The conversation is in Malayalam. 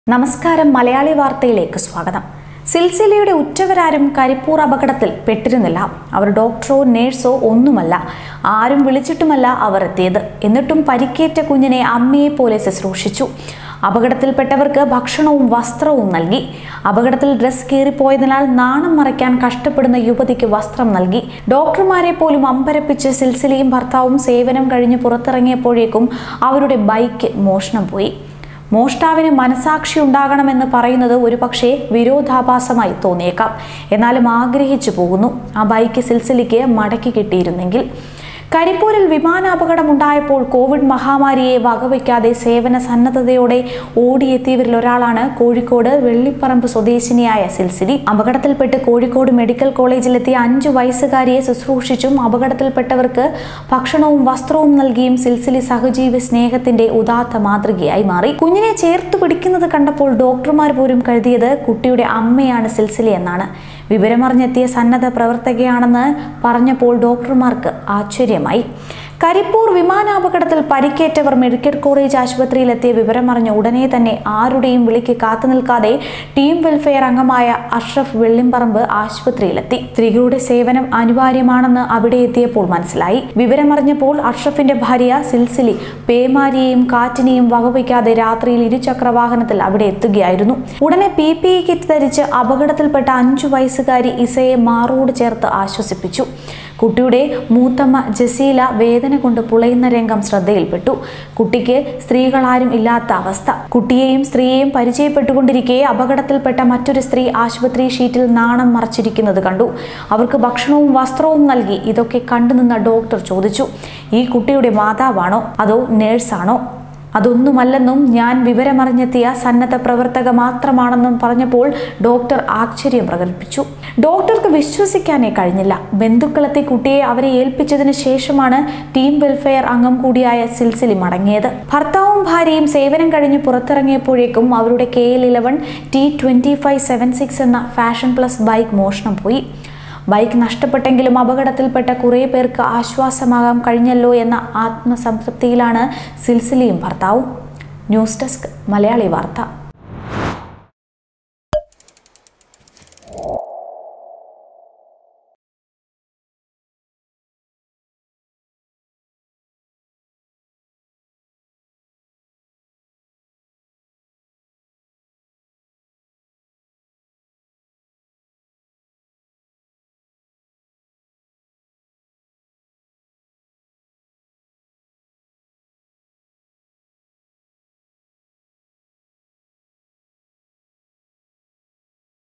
നമസ്കാരം മലയാളി വാർത്തയിലേക്ക് സ്വാഗതം സിൽസിലയുടെ ഉറ്റവരാരും കരിപ്പൂർ അപകടത്തിൽ പെട്ടിരുന്നില്ല അവർ ഡോക്ടറോ നേഴ്സോ ഒന്നുമല്ല ആരും വിളിച്ചിട്ടുമല്ല അവർ എത്തിയത് എന്നിട്ടും പരിക്കേറ്റ കുഞ്ഞിനെ അമ്മയെ പോലെ ശുശ്രൂഷിച്ചു അപകടത്തിൽപ്പെട്ടവർക്ക് ഭക്ഷണവും വസ്ത്രവും നൽകി അപകടത്തിൽ ഡ്രസ് കീറിപ്പോയതിനാൽ നാണം മറയ്ക്കാൻ കഷ്ടപ്പെടുന്ന യുവതിക്ക് വസ്ത്രം നൽകി ഡോക്ടർമാരെ പോലും അമ്പരപ്പിച്ച് സിൽസിലയും ഭർത്താവും സേവനം കഴിഞ്ഞ് പുറത്തിറങ്ങിയപ്പോഴേക്കും അവരുടെ ബൈക്ക് മോഷണം പോയി മോഷ്ടാവിന് മനസാക്ഷി ഉണ്ടാകണമെന്ന് പറയുന്നത് ഒരുപക്ഷെ വിരോധാഭാസമായി തോന്നിയേക്കാം എന്നാലും ആഗ്രഹിച്ചു പോകുന്നു ആ ബൈക്ക് സിൽസിലിക്ക് മടക്കി കിട്ടിയിരുന്നെങ്കിൽ കരിപ്പൂരിൽ വിമാനാപകടമുണ്ടായപ്പോൾ കോവിഡ് മഹാമാരിയെ വകവയ്ക്കാതെ സേവന സന്നദ്ധതയോടെ ഓടിയെത്തിയവരിൽ ഒരാളാണ് കോഴിക്കോട് വെള്ളിപ്പറമ്പ് സ്വദേശിനിയായ സിൽസിലി അപകടത്തിൽപ്പെട്ട് കോഴിക്കോട് മെഡിക്കൽ കോളേജിലെത്തിയ അഞ്ചു വയസ്സുകാരിയെ ശുശ്രൂഷിച്ചും അപകടത്തിൽപ്പെട്ടവർക്ക് ഭക്ഷണവും വസ്ത്രവും നൽകിയും സിൽസിലി സഹജീവി സ്നേഹത്തിന്റെ ഉദാത്ത മാതൃകയായി മാറി കുഞ്ഞിനെ ചേർത്ത് പിടിക്കുന്നത് കണ്ടപ്പോൾ ഡോക്ടർമാർ പോലും കരുതിയത് കുട്ടിയുടെ അമ്മയാണ് സിൽസിലി എന്നാണ് വിവരമറിഞ്ഞെത്തിയ സന്നദ്ധ പ്രവർത്തകയാണെന്ന് പറഞ്ഞപ്പോൾ ഡോക്ടർമാർക്ക് ആശ്ചര്യമായി കരിപ്പൂർ വിമാനാപകടത്തിൽ പരിക്കേറ്റവർ മെഡിക്കൽ കോളേജ് ആശുപത്രിയിലെത്തിയ വിവരമറിഞ്ഞ ഉടനെ തന്നെ ആരുടെയും വിളിക്ക് കാത്തു നിൽക്കാതെ ടീം വെൽഫെയർ അംഗമായ അഷ്റഫ് വെള്ളിമ്പറമ്പ് ആശുപത്രിയിലെത്തി സ്ത്രീകളുടെ സേവനം അനിവാര്യമാണെന്ന് അവിടെ എത്തിയപ്പോൾ മനസ്സിലായി വിവരമറിഞ്ഞപ്പോൾ അഷ്റഫിന്റെ ഭാര്യ സിൽസിലി പേമാരിയെയും കാറ്റിനെയും വകവയ്ക്കാതെ രാത്രിയിൽ ഇരുചക്ര വാഹനത്തിൽ അവിടെ എത്തുകയായിരുന്നു ഉടനെ പി പി ഇ കിറ്റ് ധരിച്ച് അപകടത്തിൽപ്പെട്ട അഞ്ചു വയസ്സുകാരി ഇസയെ മാറോട് ചേർത്ത് ആശ്വസിപ്പിച്ചു കുട്ടിയുടെ മൂത്തമ്മ ജസീല വേദന കൊണ്ട് പുളയുന്ന രംഗം ശ്രദ്ധയിൽപ്പെട്ടു കുട്ടിക്ക് സ്ത്രീകളാരും ഇല്ലാത്ത അവസ്ഥ കുട്ടിയെയും സ്ത്രീയെയും പരിചയപ്പെട്ടുകൊണ്ടിരിക്കെ അപകടത്തിൽപ്പെട്ട മറ്റൊരു സ്ത്രീ ആശുപത്രി ഷീറ്റിൽ നാണം മറച്ചിരിക്കുന്നത് കണ്ടു അവർക്ക് ഭക്ഷണവും വസ്ത്രവും നൽകി ഇതൊക്കെ കണ്ടുനിന്ന ഡോക്ടർ ചോദിച്ചു ഈ കുട്ടിയുടെ മാതാവാണോ അതോ നേഴ്സാണോ അതൊന്നുമല്ലെന്നും ഞാൻ വിവരമറിഞ്ഞെത്തിയ സന്നദ്ധ പ്രവർത്തക മാത്രമാണെന്നും പറഞ്ഞപ്പോൾ ഡോക്ടർ ആശ്ചര്യം പ്രകടിപ്പിച്ചു ഡോക്ടർക്ക് വിശ്വസിക്കാനേ കഴിഞ്ഞില്ല ബന്ധുക്കളെത്തി കുട്ടിയെ അവരെ ഏൽപ്പിച്ചതിന് ശേഷമാണ് ടീം വെൽഫെയർ അംഗം കൂടിയായ സിൽസിലി മടങ്ങിയത് ഭർത്താവും ഭാര്യയും സേവനം കഴിഞ്ഞ് പുറത്തിറങ്ങിയപ്പോഴേക്കും അവരുടെ K L eleven T twenty five seven six എന്ന ഫാഷൻ പ്ലസ് ബൈക്ക് മോഷണം പോയി ബൈക്ക് നഷ്ടപ്പെട്ടെങ്കിലും അപകടത്തിൽപ്പെട്ട കുറേ പേർക്ക് ആശ്വാസമാകാൻ കഴിഞ്ഞല്ലോ എന്ന ആത്മസംതൃപ്തിയിലാണ് സിൽസിലിയും ഭർത്താവും ന്യൂസ് ഡെസ്ക് മലയാളി വാർത്ത